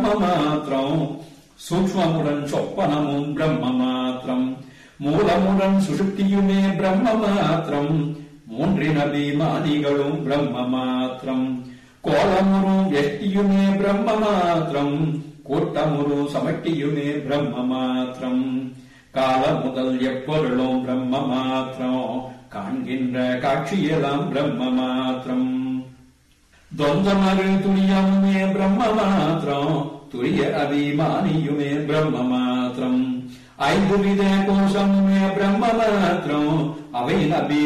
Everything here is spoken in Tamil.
பிரம்ம மாத்திரம் சூக்மமுடன் சொப்பனமும் பிரம்ம மாத்திரம் மூலமுடன் சுஷுப்தியுமே பிரம்ம மாத்திரம் மூன்றின் அபிமானிகளும் பிரம்ம மாத்திரம் கோலமுறும் எஷ்டியுமே பிரம்ம மாத்திரம் கூட்டமுறு சமட்டியுமே பிரம்ம மாத்திரம் கால முதல் எப்பொருளும் பிரம்ம மாத்திரம் காண்கின்ற காட்சியெல்லாம் பிரம்ம மாத்திரம் தொந்தமரு துரியமுமே பிரம்ம மாத்திரம் துரிய அபிமானியுமே பிரம்ம மாத்திரம் ஐந்து வித கோஷமுமே பிரம்ம மாத்திரம் அவை அபி